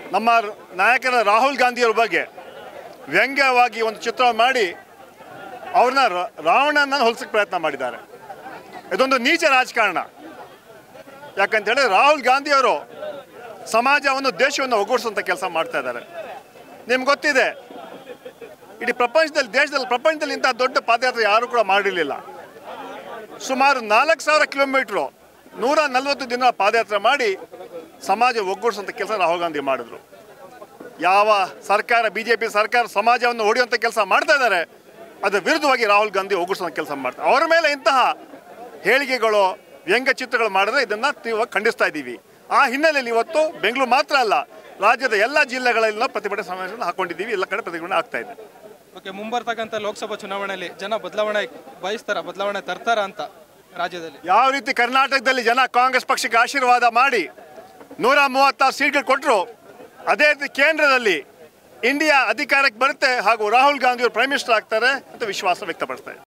ನಮ್ಮ ನಾಯಕರ ರಾಹುಲ್ ಗಾಂಧಿಯವರ ಬಗ್ಗೆ ವ್ಯಂಗ್ಯವಾಗಿ ಒಂದು ಚಿತ್ರ ಮಾಡಿ ಅವ್ರನ್ನ ರ- ರಾವಣನ ಹೋಲಿಸಕ್ಕೆ ಪ್ರಯತ್ನ ಮಾಡಿದ್ದಾರೆ ಇದೊಂದು ನೀಚ ರಾಜಕಾರಣ ಯಾಕಂತ ಹೇಳಿದ್ರೆ ರಾಹುಲ್ ಗಾಂಧಿಯವರು ಸಮಾಜವನ್ನು ದೇಶವನ್ನು ಒಗ್ಗೂಡಿಸುವಂಥ ಕೆಲಸ ಮಾಡ್ತಾ ಇದ್ದಾರೆ ನಿಮ್ಗೆ ಗೊತ್ತಿದೆ ಇಡೀ ಪ್ರಪಂಚದಲ್ಲಿ ದೇಶದಲ್ಲಿ ಪ್ರಪಂಚದಲ್ಲಿ ಇಂಥ ದೊಡ್ಡ ಪಾದಯಾತ್ರೆ ಯಾರು ಕೂಡ ಮಾಡಿರಲಿಲ್ಲ ಸುಮಾರು ನಾಲ್ಕು ಸಾವಿರ ಕಿಲೋಮೀಟ್ರು ನೂರ ನಲ್ವತ್ತು ದಿನ ಪಾದಯಾತ್ರೆ ಮಾಡಿ ಸಮಾಜ ಒಗ್ಗೂಡಿಸುವಂಥ ಕೆಲಸ ರಾಹುಲ್ ಗಾಂಧಿ ಮಾಡಿದ್ರು ಯಾವ ಸರ್ಕಾರ ಬಿ ಜೆ ಪಿ ಸರ್ಕಾರ ಸಮಾಜವನ್ನು ಹೊಡೆಯುವಂಥ ಕೆಲಸ ಮಾಡ್ತಾ ಇದ್ದಾರೆ ಅದರ ವಿರುದ್ಧವಾಗಿ ರಾಹುಲ್ ಗಾಂಧಿ ಒಗ್ಗೂಡಿಸುವಂಥ ಕೆಲಸ ಮಾಡ್ತಾರೆ ಅವರ ಮೇಲೆ ಇಂತಹ ಹೇಳಿಕೆಗಳು ವ್ಯಂಗ್ಯ ಚಿತ್ರಗಳು ಮಾಡಿದ್ರೆ ಇದನ್ನು ತೀವ್ರವಾಗಿ ಖಂಡಿಸ್ತಾ ಇದ್ದೀವಿ ಆ ಹಿನ್ನೆಲೆಯಲ್ಲಿ ಇವತ್ತು ಬೆಂಗಳೂರು ಮಾತ್ರ ಅಲ್ಲ ರಾಜ್ಯದ ಎಲ್ಲ ಜಿಲ್ಲೆಗಳಲ್ಲಿನ ಪ್ರತಿಭಟನೆ ಸಮಾವೇಶವನ್ನು ಹಾಕೊಂಡಿದ್ದೀವಿ ಎಲ್ಲ ಕಡೆ ಪ್ರತಿಭಟನೆ ಆಗ್ತಾ ಇದೆ ಓಕೆ ಮುಂಬರ್ತಕ್ಕಂಥ ಲೋಕಸಭಾ ಚುನಾವಣೆಯಲ್ಲಿ ಜನ ಬದಲಾವಣೆ ಬಯಸ್ತಾರ ಬದಲಾವಣೆ ತರ್ತಾರ ಅಂತ ರಾಜ್ಯದಲ್ಲಿ ಯಾವ ರೀತಿ ಕರ್ನಾಟಕದಲ್ಲಿ ಜನ ಕಾಂಗ್ರೆಸ್ ಪಕ್ಷಕ್ಕೆ ಆಶೀರ್ವಾದ ಮಾಡಿ ನೂರ ಮೂವತ್ತಾರು ಸೀಟ್ಗಳು ಕೊಟ್ಟರು ಅದೇ ರೀತಿ ಕೇಂದ್ರದಲ್ಲಿ ಇಂಡಿಯಾ ಅಧಿಕಾರಕ್ಕೆ ಬರುತ್ತೆ ಹಾಗೂ ರಾಹುಲ್ ಗಾಂಧಿ ಅವರು ಪ್ರೈಮ್ ಮಿನಿಸ್ಟರ್ ಆಗ್ತಾರೆ ಅಂತ ವಿಶ್ವಾಸ ವ್ಯಕ್ತಪಡಿಸ್ತಾರೆ